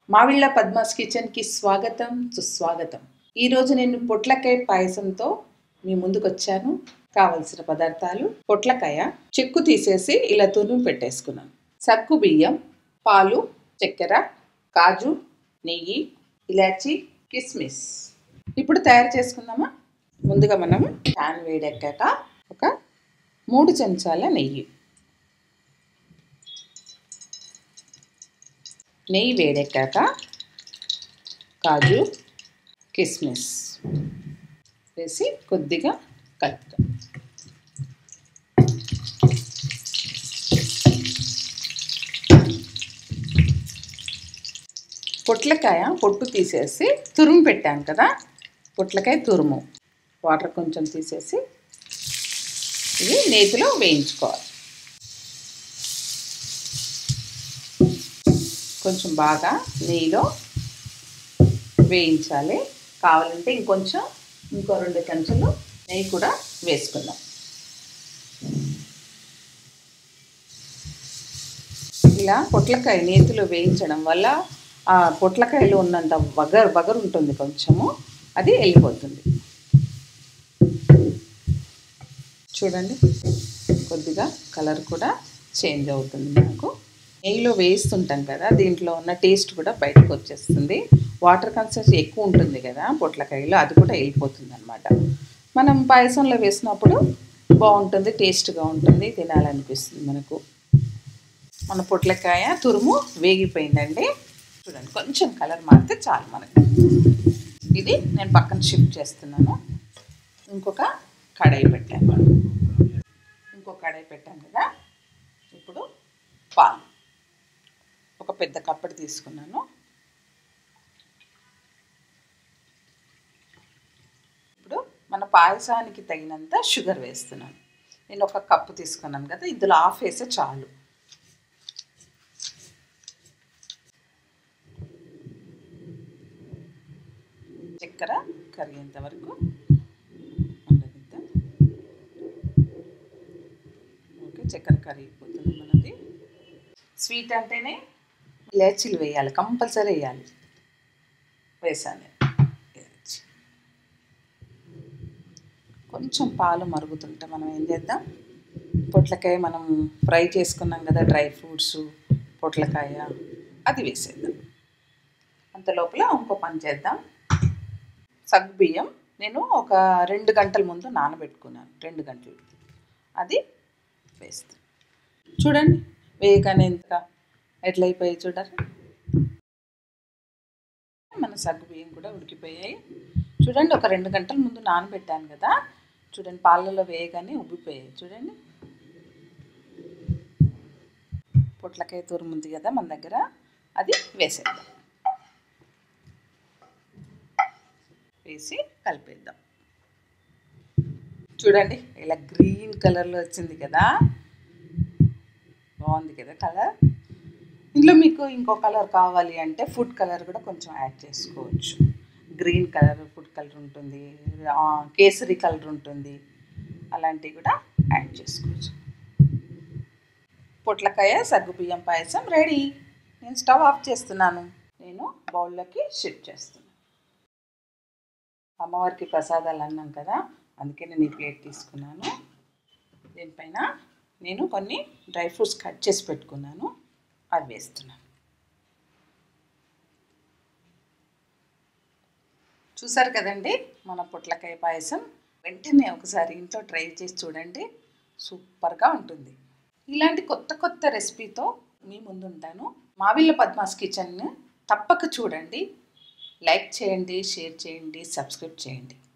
మావిళ్ళ పద్మాస్ కిచెన్కి స్వాగతం సుస్వాగతం ఈరోజు నేను పొట్లకాయ పాయసంతో మీ ముందుకు వచ్చాను కావలసిన పదార్థాలు పొట్లకాయ చెక్కు తీసేసి ఇలా తురుము పెట్టేసుకున్నాను సగ్గు బియ్యం పాలు చక్కెర కాజు నెయ్యి ఇలాచి కిస్మిస్ ఇప్పుడు తయారు చేసుకుందామా ముందుగా మనం ప్యాన్ వేడెక్కాక ఒక మూడు చెంచాల నెయ్యి నెయ్యి వేడెక్కాక కాజు కిస్మిస్ వేసి కొద్దిగా కలుపుతాం పొట్లకాయ పొట్టు తీసేసి తురుము పెట్టాను కదా పొట్లకాయ తురుము వాటర్ కొంచెం తీసేసి ఇది నేతిలో వేయించుకోవాలి కొంచెం బాగా నెయ్యిలో వేయించాలి కావాలంటే ఇంకొంచెం ఇంకో రెండు చెంచాలు నెయ్యి కూడా వేసుకుందాం ఇలా పొట్లకాయ నేతిలో వేయించడం వల్ల ఆ పొట్లకాయలో ఉన్నంత బగర్ బగర్ ఉంటుంది కొంచెము అది వెళ్ళిపోతుంది చూడండి కొద్దిగా కలర్ కూడా చేంజ్ అవుతుంది మనకు నెయ్యిలో వేస్తుంటాం కదా దీంట్లో ఉన్న టేస్ట్ కూడా బయటకు వచ్చేస్తుంది వాటర్ కన్సెన్స్ ఎక్కువ ఉంటుంది కదా పొట్లకాయలో అది కూడా వెళ్ళిపోతుంది అనమాట మనం పాయసంలో వేసినప్పుడు బాగుంటుంది టేస్ట్గా ఉంటుంది తినాలనిపిస్తుంది మనకు మన పొట్లకాయ తురుము వేగిపోయిందండి చూడండి కొంచెం కలర్ మారితే చాలు మనకు ఇది నేను పక్కన షిఫ్ట్ చేస్తున్నాను ఇంకొక కడాయి పెట్టాను ఇంకొక కడాయి పెట్టాను కదా ఇప్పుడు పాలు ఒక పెద్ద కప్పటి తీసుకున్నాను ఇప్పుడు మన పాయసానికి తగినంత షుగర్ వేస్తున్నాను నేను ఒక కప్పు తీసుకున్నాను కదా ఇందులో హాఫ్ వేస్తే చాలు చక్కెర కరిగేంత వరకు ఉండనిద్దాం ఓకే చక్కెర కరిగిపోతుంది మనది స్వీట్ అంటేనే ఇలాచీలు వేయాలి కంపల్సరీ వేయాలి వేసాను ఇలాచి కొంచెం పాలు మరుగుతుంటే మనం ఏం చేద్దాం పొట్లకాయ మనం ఫ్రై చేసుకున్నాం కదా డ్రై ఫ్రూట్స్ పొట్లకాయ అది వేసేద్దాం అంత లోపల ఇంకో పని చేద్దాం సగ్గు బియ్యం నేను ఒక రెండు గంటల ముందు నానబెట్టుకున్నాను రెండు గంటలు అది వేస్తాను చూడండి వేయగానే ఎంత ఎట్లయిపోయాయి చూడరు మన సగ్గు బియ్యం కూడా ఉడికిపోయాయి చూడండి ఒక రెండు గంటల ముందు నానబెట్టాను కదా చూడండి పాలలో వేయగానే ఉబ్బిపోయాయి చూడండి పొట్లకాయ తూరం ఉంది కదా మన దగ్గర అది వేసేద్దాం వేసి కలిపేద్దాం చూడండి ఇలా గ్రీన్ కలర్లో వచ్చింది కదా బాగుంది కదా కలర్ ఇందులో మీకు ఇంకో కలర్ కావాలి అంటే ఫుడ్ కలర్ కూడా కొంచెం యాడ్ చేసుకోవచ్చు గ్రీన్ కలర్ ఫుడ్ కలర్ ఉంటుంది కేసరి కలర్ ఉంటుంది అలాంటివి కూడా యాడ్ చేసుకోవచ్చు పొట్లకాయ సగ్గుబియ్యం పాయసం రెడీ నేను స్టవ్ ఆఫ్ చేస్తున్నాను నేను బౌల్లోకి షిఫ్ట్ చేస్తున్నాను అమ్మవారికి ప్రసాదాలు అన్నాం కదా అందుకే నేను ఈ ప్లేట్ తీసుకున్నాను దీనిపైన నేను కొన్ని డ్రై ఫ్రూట్స్ కట్ చేసి పెట్టుకున్నాను అవి వేస్తున్నాను చూసారు కదండి మన పొట్లకాయ పాయసం వెంటనే ఒకసారి ఇంట్లో ట్రై చేసి చూడండి సూపర్గా ఉంటుంది ఇలాంటి కొత్త కొత్త రెసిపీతో మీ ముందుంటాను మావిళ్ళ పద్మాస్ కిచెన్ తప్పక చూడండి లైక్ చేయండి షేర్ చేయండి సబ్స్క్రైబ్ చేయండి